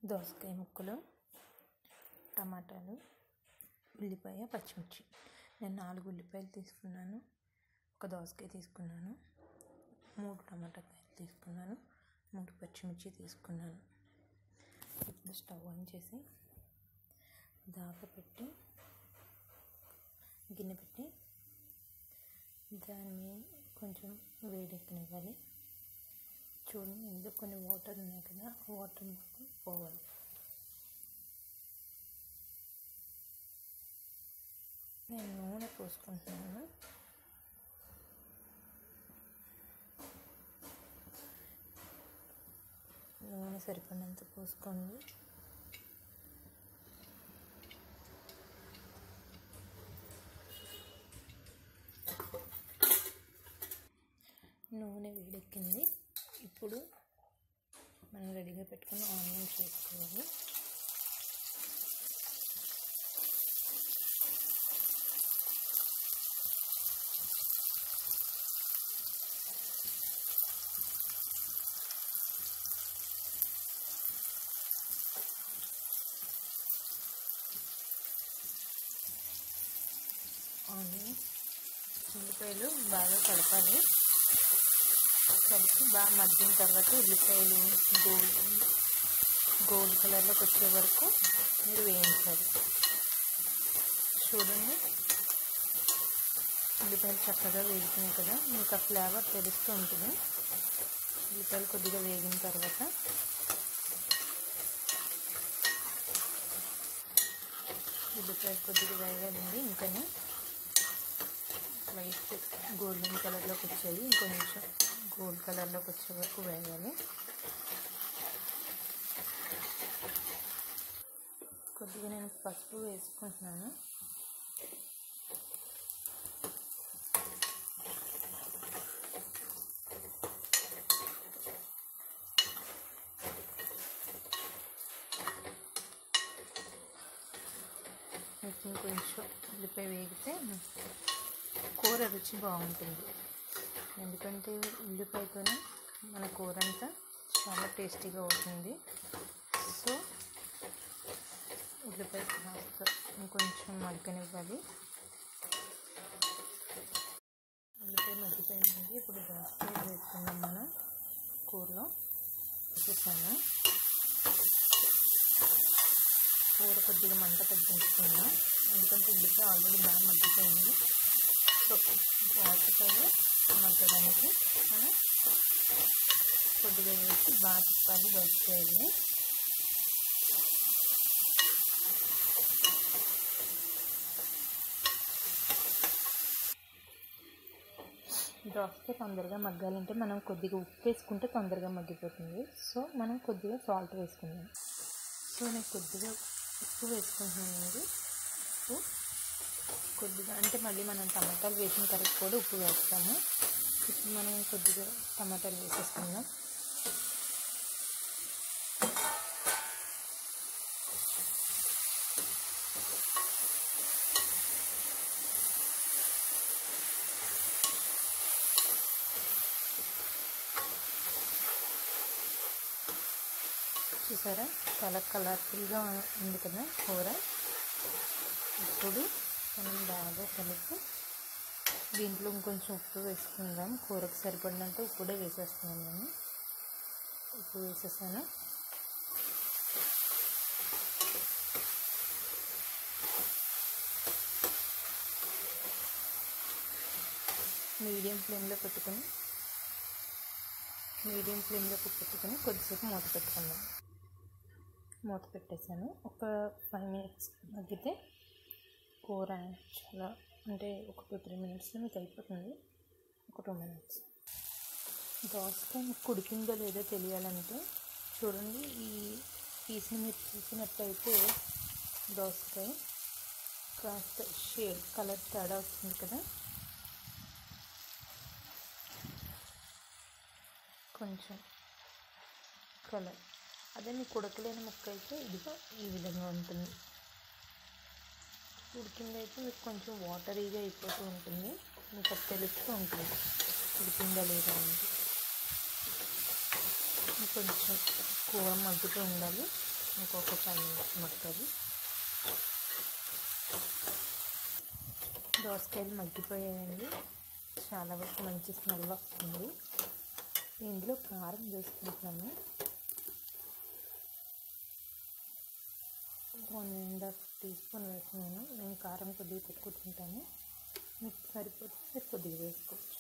దోసకాయ ముక్కలు టమాటాలు ఉల్లిపాయ పచ్చిమిర్చి నేను నాలుగు ఉల్లిపాయలు తీసుకున్నాను ఒక దోసకాయ తీసుకున్నాను మూడు టమాటా కాయలు తీసుకున్నాను మూడు పచ్చిమిర్చి తీసుకున్నాను ఇప్పుడు స్టవ్ ఆన్ చేసి దాక పెట్టి గిన్నె పెట్టి దాన్ని కొంచెం వేడెక్కనివ్వాలి చూడండి ఇందులో కొన్ని వాటర్ ఉన్నాయి కదా వాటర్ మొత్తం పోవాలి నేను నూనె పోసుకుంటున్నాను నూనె సరిపడినంత పోసుకోండి నూనె వేడెక్కింది ఇప్పుడు మనం రెడీగా పెట్టుకున్న ఆనియన్స్ వేసుకోవాలి ఆనియన్స్ ఉల్లిపాయలు బాగా కలపాలి కలిపి బాగా మగ్గిన తర్వాత ఉల్లిపాయలు గోల్డ్ గోల్డ్ కలర్లోకి వచ్చే వరకు మీరు వేయించాలి చూడండి ఉల్లిపాయలు చక్కగా వేగుతున్నాయి కదా మీకు ఆ ఫ్లేవర్ తెలుస్తూ ఉంటుంది ఉల్లిపాయలు కొద్దిగా వేగిన తర్వాత ఉల్లిపాయలు కొద్దిగా వేగాలండి ఇంకనే లైట్ గోల్డెన్ కలర్లోకి వచ్చేది ఇంకొంచెం గోల్డ్ కలర్లోకి వచ్చే వరకు వేయాలి కొద్దిగా నేను పసుపు వేసుకుంటున్నాను కొంచెం కొంచెం ఉల్లిపాయ వేగితే కూర రుచి బాగుంటుంది ఎందుకంటే ఉల్లిపాయతోనే మన కూర అంతా చాలా టేస్టీగా అవుతుంది సో ఉల్లిపాయ కాస్త ఇంకొంచెం మగ్గనివ్వాలి ఉల్లిపాయ మగ్గిపోయిందండి ఇప్పుడు దోసకాయ వేసుకున్నాం మనం కూరలో వేసేసాను కూర కొద్దిగా మంట తగ్గించుకున్నాం ఎందుకంటే ఉల్లిపాయ ఆల్రెడీ బాగా మగ్గిపోయింది సో దోసకాయ మగ్గడానికి మనం కొద్దిగా వేసి బాగా తిప్పాలి దోసకాయని దోసకాయ తొందరగా మగ్గాలంటే మనం కొద్దిగా ఉప్పు వేసుకుంటే తొందరగా మగ్గిపోతుంది సో మనం కొద్దిగా సాల్ట్ వేసుకుందాం సో నేను కొద్దిగా ఉప్పు వేసుకుంటున్నానండి ఉప్పు కొద్దిగా అంటే మళ్ళీ మనం టమాటాలు వేసిన తర్వాత కూడా ఉప్పు వేస్తాము ఇప్పుడు మనం కొద్దిగా టమాటాలు వేసేసుకుందాం చూసారా చాలా కలర్ఫుల్గా ఉంది కదా కూర ఇప్పుడు మనం బాగా కలిపి దీంట్లో ఇంకొంచెం ఉప్పు వేసుకుందాం కూరకు సరిపడినంత ఉప్పు కూడా వేసేస్తున్నాను నేను ఉప్పు వేసేసాను మీడియం ఫ్లేమ్లో పెట్టుకొని మీడియం ఫ్లేమ్లోకి పెట్టుకొని కొద్దిసేపు మూత పెట్టుకుందాం మూత పెట్టేశాను ఒక ఫైవ్ మినిట్స్ మగ్గితే కూర చాలా అంటే ఒక టూ త్రీ మినిట్స్లో మీకు అయిపోతుంది ఒక టూ మినిట్స్ దోసకాయ మీకు ఉడికిందో లేదో తెలియాలంటే చూడండి ఈ పీస్ని మీరు చూసినట్టయితే దోసకాయ కాస్త షేడ్ కలర్ తేడా వస్తుంది కదా కొంచెం కలర్ అదే మీకు ఉడకలేని ముక్క అయితే ఇదిగో ఈ విధంగా ఉంటుంది ఉడికిందైతే మీకు కొంచెం వాటరీగా అయిపోతూ ఉంటుంది మీకు అది తెలుస్తూ ఉంటుంది ఉడికిందా లేదా అనేది కొంచెం కూర మగ్గుతూ ఉండాలి ఇంకొక ఫైవ్ మినిట్స్ మగ్గాలి దోసకాయలు మగ్గిపోయాయండి చాలా వరకు మంచి స్మెల్ వస్తుంది ఇందులో కారం వేసుకుంటున్నాను one and half teaspoon వేస్తున్నాను నేను కారం కొద్దిగా తక్కువ తింటాను మీకు సరిపోతే మీరు కొద్దిగా వేసుకోవచ్చు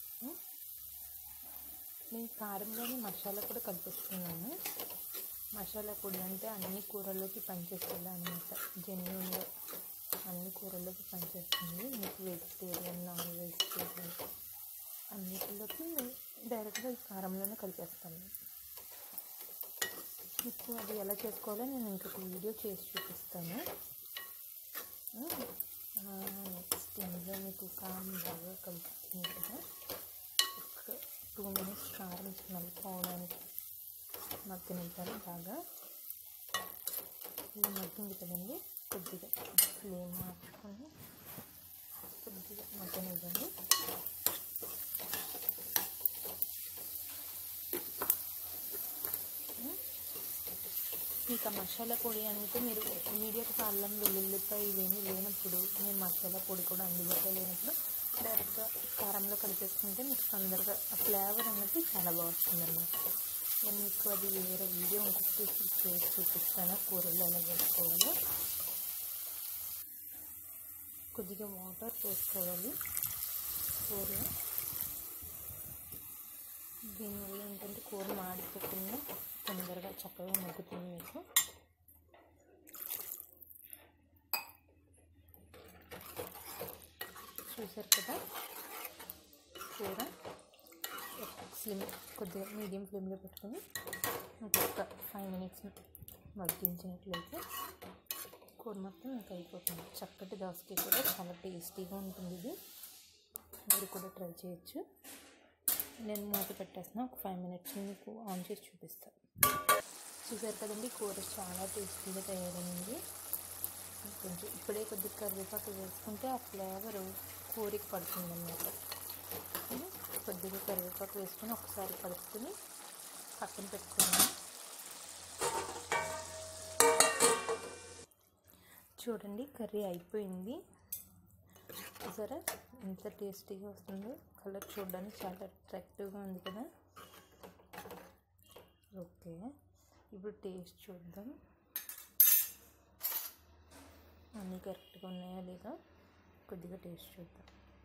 నేను కారంలోనే మసాలా కూడా కలిపిస్తున్నాను మసాలా పొడి అంటే అన్ని కూరల్లోకి పనిచేస్తుంది అనమాట జెన్యున్గా అన్ని కూరల్లోకి పనిచేస్తుంది మీకు వెజిటేరియన్ నాన్ వెజిటేరియన్ అన్నిటిలోకి డైరెక్ట్గా ఈ కారంలోనే కలిపేస్తాను మీకు అది ఎలా చేసుకోవాలో నేను ఇంకొక వీడియో చేసి చూపిస్తాను నెక్స్ట్ ఇందులో మీకు కారం బాగా కలుపుతుంది కదా ఒక టూ మినిట్స్ కారం స్మెల్ పోవడానికి మగ్గనిద్దాను బాగా ఇది మగ్గింది కదండి కొద్దిగా ఫ్లేమ్ మార్చుకొని కొద్దిగా మగ్గనిద్దండి ఇంకా మసాలా పొడి అంటే మీరు ఇమీడియట్గా అల్లం వెల్లుల్లిపాయ ఇవేమీ లేనప్పుడు నేను మసాలా పొడి కూడా అందుబాటులో లేనప్పుడు డైరెక్ట్గా కారంలో కలిపేసుకుంటే మీకు తొందరగా ఆ ఫ్లేవర్ అనేది చాలా బాగుంటుంది అన్నమాట నేను మీకు అది వేరే వీడియో ఇంకొకటి చేసి చూపిస్తాను కూరల్లో ఎలా వేసుకోవాలో కొద్దిగా వాటర్ పోసుకోవాలి కూరలో దీనివల్ల ఏంటంటే కూర మాడిపోకుండా తొందరగా చక్కగా మగ్గుతుంది మీకు చూసారు కదా కూర స్లిమ్ కొద్దిగా మీడియం ఫ్లేమ్లో పెట్టుకొని ఇంకొక ఫైవ్ మినిట్స్ మగ్గించినట్లయితే కూర మొత్తం మీకు అయిపోతుంది చక్కటి దోసకాయ కూడా చాలా టేస్టీగా ఉంటుంది ఇది మీరు కూడా ట్రై చేయొచ్చు నేను మూత పెట్టేస్తున్నా ఒక ఫైవ్ మినిట్స్ మీకు ఆన్ చేసి చూపిస్తాను చూసారు కదండి కూర చాలా టేస్టీగా తయారైంది కొంచెం ఇప్పుడే కొద్దిగా కరివేపాకు వేసుకుంటే ఆ ఫ్లేవర్ కూరకి పడుతుంది అన్నమాట కొద్దిగా కరివేపాకు వేసుకొని ఒకసారి కలుపుకొని పక్కన పెట్టుకున్నాను చూడండి కర్రీ అయిపోయింది చూసారా ఎంత టేస్టీగా వస్తుందో కలర్ చూడడానికి చాలా అట్రాక్టివ్గా ఉంది కదా ఓకే ఇప్పుడు టేస్ట్ చూద్దాం అన్నీ కరెక్ట్గా ఉన్నాయా లేదా కొద్దిగా టేస్ట్ చూద్దాం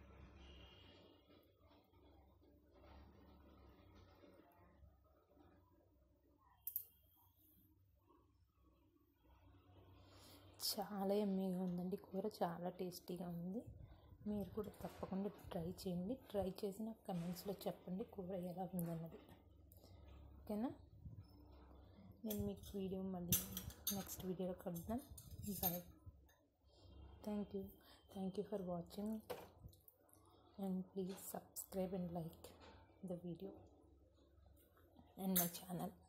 చాలా ఎమ్మీగా ఉందండి కూర చాలా టేస్టీగా ఉంది మీరు కూడా తప్పకుండా ట్రై చేయండి ట్రై చేసి నాకు కమెంట్స్లో చెప్పండి కూర ఎలా ఉందన్నది ఓకేనా నేను మీకు వీడియో మళ్ళీ నెక్స్ట్ వీడియోలో కలుద్దాం bye thank you thank you for watching and please subscribe and like the video and my channel